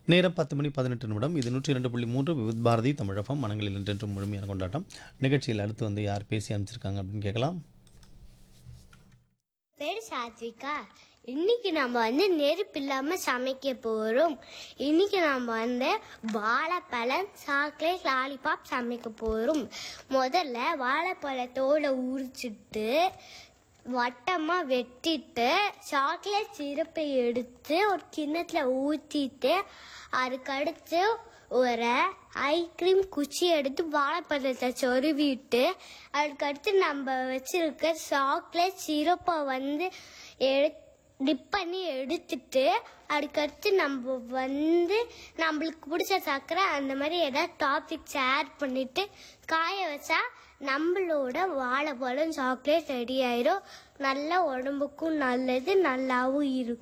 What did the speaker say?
நேரம் பத்து மணி பதினெட்டு நிமிடம் இது நூற்றி இரண்டு புள்ளி மூன்று விவித் பாரதி தமிழகம் மனங்களில் என்றென்றும் முழுமையான கொண்டாட்டம் நிகழ்ச்சியில் அடுத்து வந்து யார் பேசி அனுப்பிச்சிருக்காங்க அப்படின்னு கேட்கலாம் பேர் சாத்விகா இன்னைக்கு நம்ம வந்து நெருப்பு இல்லாம சமைக்க போறோம் இன்னைக்கு நம்ம வந்து வாழைப்பழம் சாக்லேட் லாலிபாப் சமைக்க போறோம் முதல்ல வாழைப்பழத்தோட உரிச்சிட்டு வட்டமா வெட்டிட்டு சாக்லேட் சிரப்பை எடுத்து ஒரு கிண்ணத்துல ஊத்திட்டு அதுக்கடுத்து ஒரு ஐஸ்கிரீம் குச்சி எடுத்து வாழைப்பழத்தை சொருவிட்டு அதுக்கடுத்து நம்ம வச்சிருக்க சாக்லேட் சிரப்பை வந்து எடு டிப் பண்ணி எடுத்துட்டு அதுக்கடுத்து நம்ம வந்து நம்மளுக்கு பிடிச்ச சர்க்கரை அந்த மாதிரி ஏதாவது டாபிக்ஸ் ஆட் பண்ணிட்டு காய வச்சா நம்மளோட வாழைப்பழம் சாக்லேட் ரெடி ஆயிரும் நல்ல உடம்புக்கும் நல்லது நல்லாவும் இருக்கும்